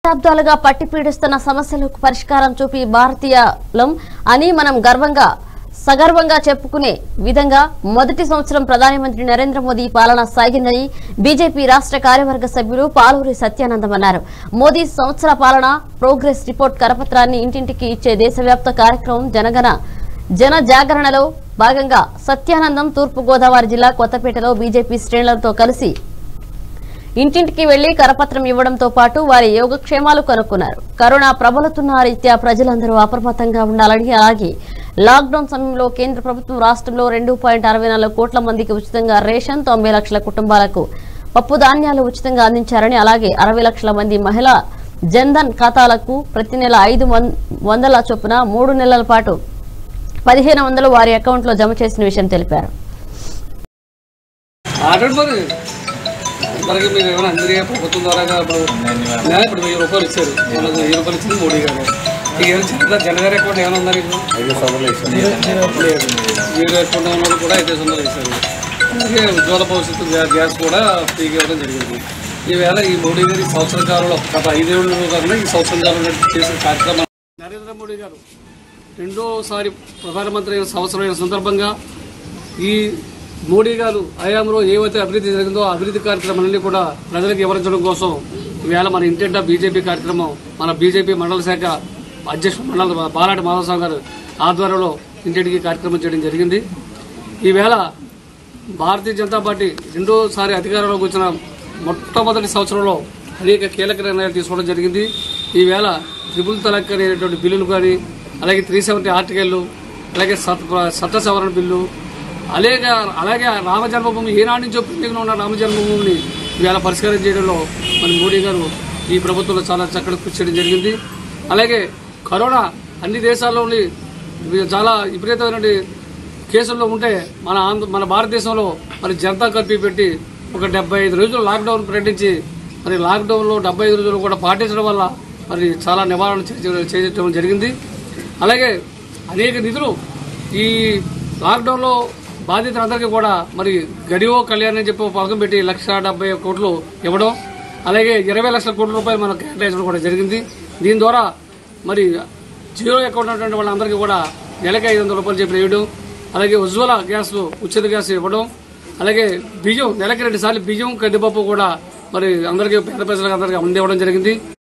దశాబ్దాలుగా పట్టి పీడిస్తున్న సమస్యలకు పరిష్కారం చూపి భారతీయులం అని మనం గర్వంగా సగర్వంగా చెప్పుకునే విధంగా మొదటి సంవత్సరం ప్రధానమంత్రి నరేంద్ర మోదీ పాలన సాగిందని బీజేపీ రాష్ట్ర కార్యవర్గ సభ్యులు పాలూరి సత్యానందం అన్నారు మోదీ సంవత్సర పాలన ప్రోగ్రెస్ రిపోర్ట్ కరపత్రాన్ని ఇంటింటికి ఇచ్చే దేశవ్యాప్త కార్యక్రమం జనగణ జన జాగరణలో భాగంగా సత్యానందం తూర్పు గోదావరి జిల్లా కొత్తపేటలో బీజేపీ శ్రేణులతో కలిసి ఇంటింటికి వెళ్లి కరపత్రం ఇవ్వడంతో పాటు వారి యోగక్షేమాలు కనుక్కున్నారు కరోనా ప్రబలుతున్న రీత్యా ప్రజలందరూ అప్రమత్తంగా ఉండాలని అలాగే లాక్డౌన్ సమయంలో కేంద్ర ప్రభుత్వం రాష్ట్రంలో రెండు పాయింట్ అరవై నాలుగు కోట్ల మందికి ఉచితంగా రేషన్ తొంభై లక్షల కుటుంబాలకు పప్పు ధాన్యాలు ఉచితంగా అందించారని అలాగే అరవై లక్షల మంది మహిళా జన్ధన్ ఖాతాలకు ప్రతి నెల ఐదు వన్- వందల చొప్పున మూడు నెలల పాటు పదిహేను వందలు వారి అకౌంట్లో జమ చేసిన విషయం తెలిపారు ఆటోడు మరి అందరికి మీరు ఏమైనా అందరికీ ప్రభుత్వం ద్వారా ఇప్పుడు నెల ఇప్పుడు వెయ్యి రూపాయలు ఇచ్చారు మనకు వెయ్యి రూపాయలు ఇచ్చింది మోడీ గారు ఇక ఏమైనా జనధన్ జనధన్ అకౌంట్ ఏమైనా ఉందా నీకు లేదు జీరో అకౌంట్ ఉన్నది కూడా ఐదు వందలు వేశారు అలాగే ఉజ్వల భవిష్యత్తు గ్యా- గ్యాస్ కూడా ఫ్రీగా ఇవ్వడం జరిగింది ఈవేళ ఈ మోడీ గారి ఈ సంవత్సర కాలంలో గత ఐదేళ్ళు కాకుండా ఈ సంవత్సరం కాలంలో చేసిన కార్యక్రమం నరేంద్ర మోడీ గారు రెండోసారి ప్రధానమంత్రి అయిన సంవత్సరం అయిన సందర్భంగా ఈ మోడీ గారు హయాంలో ఏవైతే అభివృద్ధి జరిగిందో ఆ అభివృద్ధి కార్యక్రమాలన్నీ కూడా ప్రజలకు వివరించడం కోసం ఈవేళ మన ఇంటింటా బీజేపీ కార్యక్రమం మన బీజేపీ మండల శాఖ అధ్యక్షుడు మండల బాలాటి మాధవస్వామి గారు ఆధ్వర్యంలో ఇంటింటికి కార్యక్రమం చేయడం జరిగింది ఈవేళ భారతీయ జనతా పార్టీ రెండోసారి అధికారంలోకి వచ్చిన మొట్టమొదటి సంవత్సరంలో అనేక కీలక నిర్ణయాలు తీసుకోవడం జరిగింది ఈవేళ ట్రిపుల్ తలాక్ అనేటువంటి బిల్లులు కానీ అలాగే త్రీ సెవెంటీ ఆర్టికల్లు అలాగే సత్ చట్ట సవరణ బిల్లు అలాగే అలాగే రామ జన్మభూమి ఏనాటి నుంచో పెండింగ్లో ఉన్న రామ జన్మభూమిని ఈవేళ పరిష్కారం చేయడంలో మన మోడీ గారు ఈ ప్రభుత్వంలో చాలా చక్కటి కృషి చేయడం జరిగింది అలాగే కరోనా అన్ని దేశాల్లోని చాలా విపరీతమైన కేసుల్లో ఉంటే మన ఆంధ్ర మన భారతదేశంలో మరి జనతా కర్ఫ్యూ పెట్టి ఒక డెబ్బై ఐదు రోజులు లాక్డౌన్ ప్రకటించి మరి లాక్డౌన్లో డెబ్బై ఐదు రోజులు కూడా పాటించడం వల్ల మరి చాలా నివారణ చే- చేయడం జరిగింది అలాగే అనేక నిధులు ఈ లాక్డౌన్లో బాధితులందరికీ కూడా మరి గడివో కళ్యాణ్ అని చెప్పి ఒక పథకం పెట్టి లక్ష డెబ్బై కోట్లు ఇవ్వడం అలాగే ఇరవై లక్షల కోట్ల రూపాయలు మనకు కేటాయించడం కూడా జరిగింది దీని ద్వారా మరి జీరో అకౌంట్ ఉన్నటువంటి వాళ్ళందరికీ కూడా నెలకి ఐదు వందల రూపాయలు చెప్పి వేయడం అలాగే ఉజ్వల గ్యాస్ ఉచిత గ్యాస్ ఇవ్వడం అలాగే బియ్యం నెలకి రెండు సార్లు బియ్యం కందిపప్పు కూడా మరి అందరికీ పేద ప్రజలకు అందరికీ అందివ్వడం జరిగింది